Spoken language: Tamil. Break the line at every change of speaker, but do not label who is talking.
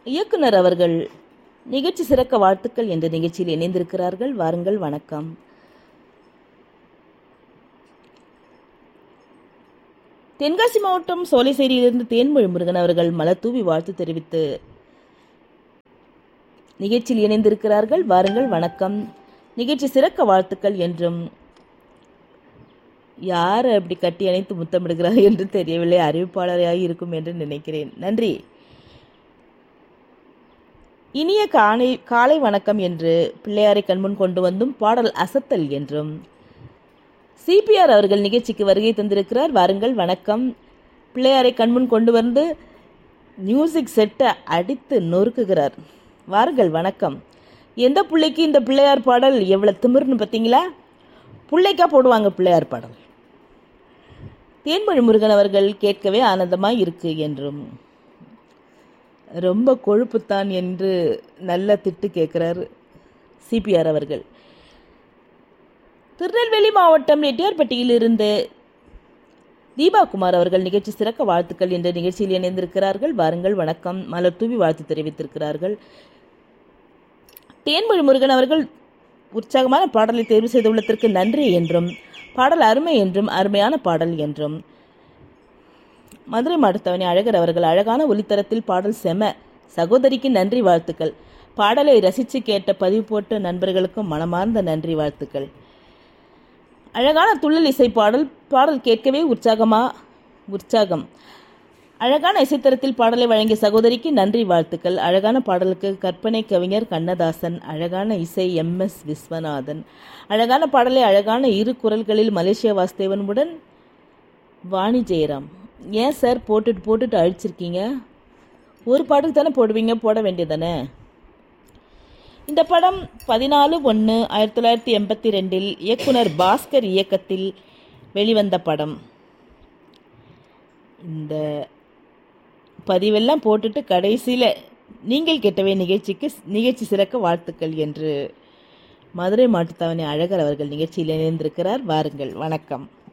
இயக்குனர் அவர்கள் நிகழ்ச்சி சிறக்க வாழ்த்துக்கள் என்ற நிகழ்ச்சியில் இணைந்திருக்கிறார்கள் வாருங்கள் வணக்கம் தென்காசி மாவட்டம் சோலைசேரியிலிருந்து தேன்மொழி முருகன் அவர்கள் மலர்தூவி வாழ்த்து தெரிவித்து நிகழ்ச்சியில் இணைந்திருக்கிறார்கள் வாருங்கள் வணக்கம் நிகழ்ச்சி சிறக்க வாழ்த்துக்கள் என்றும் யார் அப்படி கட்டி அணைத்து முத்தமிடுகிறார் என்று தெரியவில்லை அறிவிப்பாளராக இருக்கும் என்று நினைக்கிறேன் நன்றி இனிய காலை காலை வணக்கம் என்று பிள்ளையாரை கண்முன் கொண்டு வந்தும் பாடல் அசத்தல் என்றும் சிபிஆர் அவர்கள் நிகழ்ச்சிக்கு வருகை தந்திருக்கிறார் வாருங்கள் வணக்கம் பிள்ளையாரை கண்முன் கொண்டு வந்து மியூசிக் செட்டை அடித்து நொறுக்குகிறார் வாருங்கள் வணக்கம் எந்த பிள்ளைக்கு இந்த பிள்ளையார் பாடல் எவ்வளோ திமிர்னு பார்த்தீங்களா பிள்ளைக்கா போடுவாங்க பிள்ளையார் பாடல் தேன்மொழி முருகன் அவர்கள் கேட்கவே ஆனந்தமாக இருக்கு என்றும் ரொம்ப கொழுப்புத்தான் என்று நல்ல திட்டு கேட்குறார் சிபிஆர் அவர்கள் திருநெல்வேலி மாவட்டம் நெட்டியார்பட்டியிலிருந்து தீபா குமார் அவர்கள் நிகழ்ச்சி சிறக்க வாழ்த்துக்கள் என்ற நிகழ்ச்சியில் இணைந்திருக்கிறார்கள் வாருங்கள் வணக்கம் மலர் தூவி வாழ்த்து தெரிவித்திருக்கிறார்கள் தேன்மொழி முருகன் அவர்கள் உற்சாகமான பாடலை தேர்வு செய்துள்ளதற்கு நன்றி என்றும் பாடல் அருமை என்றும் அருமையான பாடல் என்றும் மதுரை மாவட்டத்தவணி அழகர் அவர்கள் அழகான ஒலித்தரத்தில் பாடல் செம சகோதரிக்கு நன்றி வாழ்த்துக்கள் பாடலை ரசித்து கேட்ட பதிவு போட்ட நண்பர்களுக்கும் மனமார்ந்த நன்றி வாழ்த்துக்கள் அழகான துள்ளல் இசை பாடல் பாடல் கேட்கவே உற்சாகமா உற்சாகம் அழகான இசைத்தரத்தில் பாடலை வழங்கிய சகோதரிக்கு நன்றி வாழ்த்துக்கள் அழகான பாடலுக்கு கற்பனை கவிஞர் கண்ணதாசன் அழகான இசை எம் எஸ் விஸ்வநாதன் அழகான பாடலை அழகான இரு குரல்களில் மலேசியா வாசுதேவனுடன் வாணி ஜெயராம் ஏன் சார் போட்டுட்டு போட்டுட்டு அழிச்சிருக்கீங்க ஒரு பாட்டுக்கு தானே போடுவீங்க போட வேண்டியதானே இந்த படம் பதினாலு ஒன்று ஆயிரத்தி தொள்ளாயிரத்தி எண்பத்தி ரெண்டில் இயக்குனர் பாஸ்கர் இயக்கத்தில் வெளிவந்த படம் இந்த பதிவெல்லாம் போட்டுட்டு கடைசியில் நீங்கள் கேட்டவே நிகழ்ச்சிக்கு நிகழ்ச்சி சிறக்க வாழ்த்துக்கள் என்று மதுரை மாட்டுத்தாவணி அழகர் அவர்கள் நிகழ்ச்சியில் இணைந்திருக்கிறார் வாருங்கள் வணக்கம்